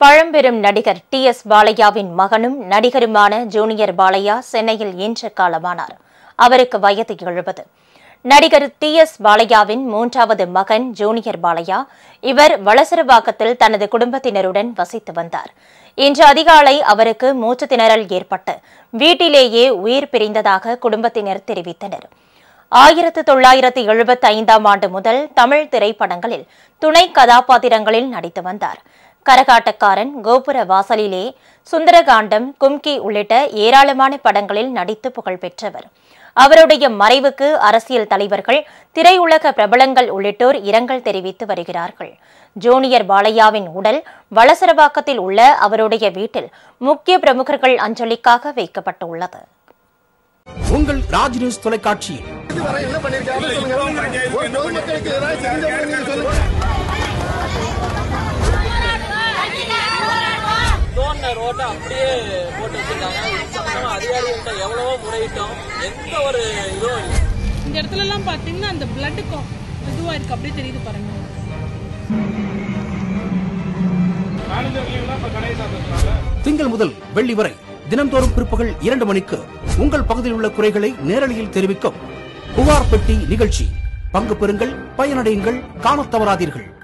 பழம்பெரும் நடிகர் D S பாலையாவின் மகனும் நடிகருமான ஜூனியர் பாலையா சென்னையில் இன்று காலமானார் அவருக்கு வயது எழுபது நடிகர் டி எஸ் பாலையாவின் மூன்றாவது மகன் ஜூனியர் பாலையா இவர் வளசரவாக்கத்தில் தனது குடும்பத்தினருடன் வசித்து வந்தார் இன்று அதிகாலை அவருக்கு மூச்சு திணறல் ஏற்பட்டு வீட்டிலேயே உயிர் பிரிந்ததாக குடும்பத்தினர் தெரிவித்தனர் ஆயிரத்து தொள்ளாயிரத்து எழுபத்தி ஐந்தாம் ஆண்டு முதல் தமிழ் திரைப்படங்களில் துணை கதாபாத்திரங்களில் நடித்து வந்தார் கரகாட்டக்காரன் கோபுர வாசலிலே சுந்தரகாண்டம் கும்கி உள்ளிட்ட ஏராளமான படங்களில் நடித்து புகழ் பெற்றவர் அவருடைய மறைவுக்கு அரசியல் தலைவர்கள் திரையுலக பிரபலங்கள் உள்ளிட்டோர் இரங்கல் தெரிவித்து வருகிறார்கள் ஜூனியர் பாலையாவின் உடல் வளசரவாக்கத்தில் உள்ள அவருடைய வீட்டில் முக்கிய பிரமுகர்கள் அஞ்சலிக்காக வைக்கப்பட்டுள்ளது உங்கள் ராஜ் நியூஸ் தொலைக்காட்சியில் வரை என்ன பண்ணிருக்காங்க சொல்லுங்க ஒரு பொதுமக்களுக்கு எதிராக செஞ்சவங்க நீங்க சொல்லுங்க தோண்ட ரோட்டை அப்படியே போட்டு வச்சிருக்காங்க இது சம்பந்தமா அதிகாரிகள்கிட்ட எவ்வளவோ முறையிட்டோம் எந்த ஒரு இதுவும் இல்லை இந்த இடத்துல எல்லாம் பாத்தீங்கன்னா அந்த பிளட் இதுவா இருக்கு அப்படியே தெரியுது பாருங்க திங்கள் முதல் வெள்ளி வரை தினந்தோறும் பிற்பகல் இரண்டு மணிக்கு உங்கள் பகுதியில் உள்ள குறைகளை நேரலையில் தெரிவிக்கும் புகார் பெட்டி நிகழ்ச்சி பங்கு பெறுங்கள் பயனடையுங்கள் காணத் தவறாதீர்கள்